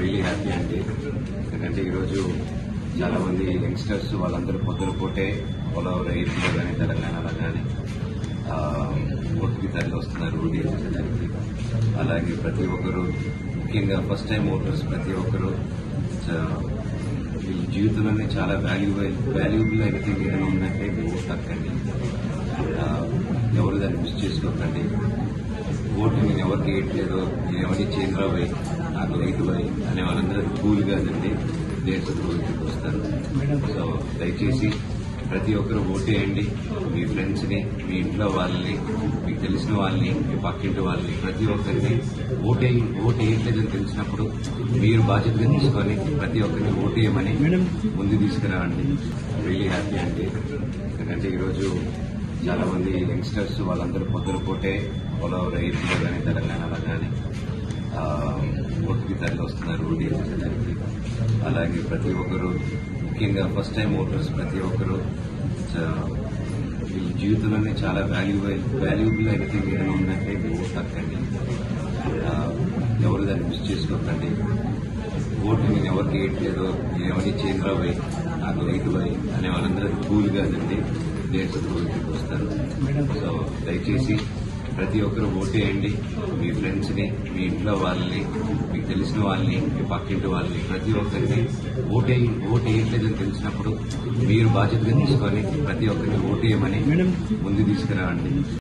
really happy అండి ఎందుకంటే ఈరోజు చాలా మంది యంగ్స్టర్స్ వాళ్ళందరూ పొద్దున పూటే ఆల్ ఓవర్ ఏపీలో కానీ తెలంగాణలో కానీ ఓటుకి తరలి వస్తున్నారు ఓటు వేసేదానికి అలాగే ప్రతి ఒక్కరు ముఖ్యంగా ఫస్ట్ టైం ఓటర్స్ ప్రతి ఒక్కరు చ- వీళ్ళ జీవితంలోనే చాలా వాల్యూబుల్ వాల్యూబుల్ ఎనీథింగ్ ఏదైనా ఉందంటే మీ ఓటు హక్కండి ఆ, ఎవరు దాన్ని మిస్ చేసుకోకండి ఓటు నేను ఎవరికి వేయట్లేదు నేను ఎవరికి చేంద్రా పోయి నాకు రైతు పోయి అనే వాళ్ళందరూ కూల్ కాదండి దేశ ద్రోహికి వస్తారు సో దయచేసి ప్రతి ఒక్కరు ఓటేయండి మీ ఫ్రెండ్స్ని మీ ఇంట్లో వాళ్ళని మీకు తెలిసిన వాళ్ళని మీ పక్కింటి వాళ్ళని ప్రతి ఒక్కరిని ఓటే ఓటు వేయట్లేదని తెలిసినప్పుడు మీరు బాధ్యతగా తీసుకొని ప్రతి ఒక్కరిని ఓటేయమని ముందు తీసుకురావండి రియలీ హ్యాపీ అండి ఎందుకంటే ఈరోజు చాలా మంది యంగ్స్టర్స్ వాళ్ళందరూ పొద్దున పూటే ఆల్ ఓవర్ ఏపీలో కానీ తెలంగాణలో కానీ ఓటుకి తరలి వస్తున్నారు ఓటు వేసేదానికి అలాగే ప్రతి ఒక్కరు ముఖ్యంగా ఫస్ట్ టైం ఓటర్స్ ప్రతి ఒక్కరు చ- వీళ్ళ జీవితంలోనే చాలా వాల్యూబుల్ వాల్యూబుల్ ఎనీథింగ్ ఏదైనా ఉందంటే మీ ఓటు హక్కండి ఆ, ఎవరు దాన్ని మిస్ చేసుకోకండి ఓటు నేను ఎవరికి వేయట్లేదు నేను ఎవరికి చేంద్రా పోయి నాకు రైతు పోయి అనే వాళ్ళందరూ కూల్ కాదండి దేశ ద్రోహికి వస్తారు సో దయచేసి ప్రతి ఒక్కరు ఓటేయండి మీ ఫ్రెండ్స్ని మీ ఇంట్లో వాళ్ళని మీకు తెలిసిన వాళ్ళని మీ పక్కింటి వాళ్ళని ప్రతి ఒక్కరిని ఓటే ఓటు వేయట్లేదని తెలిసినప్పుడు మీరు బాధ్యతగా తీసుకొని ప్రతి ఒక్కరిని ఓటేయమని ముందు తీసుకురావండి